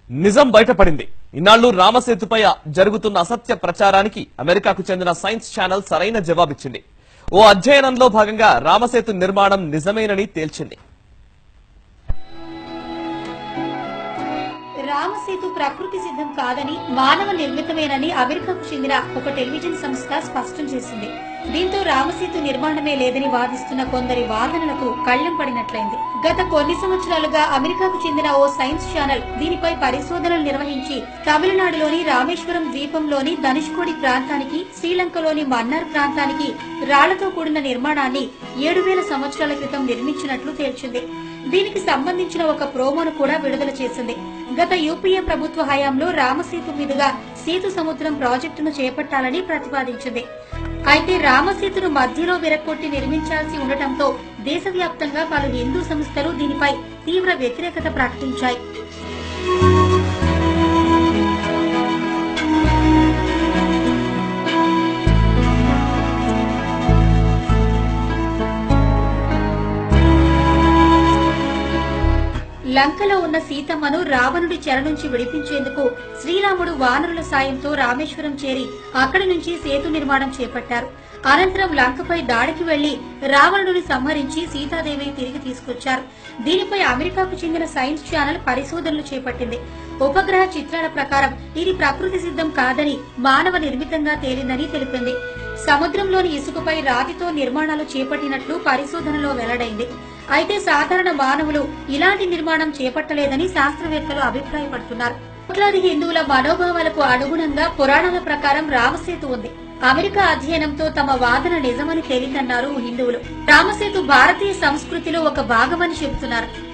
నిజం బయటపడింది ఇన్నాళ్లు రామసేతుపై జరుగుతున్న అసత్య ప్రచారానికి అమెరికాకు చెందిన సైన్స్ ఛానల్ సరైన జవాబిచ్చింది ఓ అధ్యయనంలో భాగంగా రామసేతు నిర్మాణం నిజమేనని తేల్చింది రామసేతు ప్రకృతి సిద్ధం కాదని మానవ నిర్మితమేనని అమెరికాకు చెందిన ఒక టెలివిజన్ సంస్థ స్పష్టం చేసింది దీంతో రామసేతు నిర్మాణమే లేదని వాదిస్తున్న కొందరి వాదనలకు కళ్లెం పడినట్లయింది గత కొన్ని సంవత్సరాలుగా అమెరికాకు చెందిన ఓ సైన్స్ ఛానల్ దీనిపై పరిశోధనలు నిర్వహించి తమిళనాడులోని రామేశ్వరం ద్వీపంలోని ధనుష్కోడి ప్రాంతానికి శ్రీలంకలోని మన్నార్ ప్రాంతానికి రాళ్లతో కూడిన నిర్మాణాన్ని ఏడు వేల సంవత్సరాల క్రితం నిర్మించినట్లు తేల్చింది దీనికి సంబంధించిన ఒక ప్రోమోను కూడా విడుదల చేసింది గత యూపీఏ ప్రభుత్వ హయాంలో రామసేతు మీదుగా సేతు సముద్రం ప్రాజెక్టును చేపట్టాలని ప్రతిపాదించింది అయితే రామసేతును మధ్యలో విరక్కొట్టి నిర్మించాల్సి ఉండటంతో దేశవ్యాప్తంగా పలు హిందూ సంస్థలు దీనిపై తీవ్ర వ్యతిరేకత ప్రకటించాయి లంకలో ఉన్న సీతమ్మను రావణుడి చెర నుంచి విడిపించేందుకు శ్రీరాముడు వానరుల సాయంతో రామేశ్వరం చేరి అక్కడి నుంచి సేతు నిర్మాణం చేపట్టారు అనంతరం లంకపై దాడికి వెళ్లి రావణుడిని సంహరించి సీతాదేవిని తిరిగి తీసుకొచ్చారు దీనిపై అమెరికాకు చెందిన సైన్స్ ఛానల్ పరిశోధనలు చేపట్టింది ఉపగ్రహ చిత్రాల ప్రకారం ఇది ప్రకృతి సిద్ధం కాదని మానవ నిర్మితంగా తేలిందని తెలిపింది సముద్రంలోని ఇసుకపై రాతితో నిర్మాణాలు చేపట్టినట్లు పరిశోధనలో వెల్లడైంది అయితే సాధారణ మానవులు ఇలాంటి నిర్మాణం చేపట్టలేదని శాస్త్రవేత్తలు అభిప్రాయపడుతున్నారు కోట్లాది హిందువుల మనోభావాలకు అనుగుణంగా పురాణాల ప్రకారం రామసేతు ఉంది అమెరికా అధ్యయనంతో తమ వాదన నిజమని తేలిందన్నారు హిందువులు రామసేతు భారతీయ సంస్కృతిలో ఒక భాగమని చెబుతున్నారు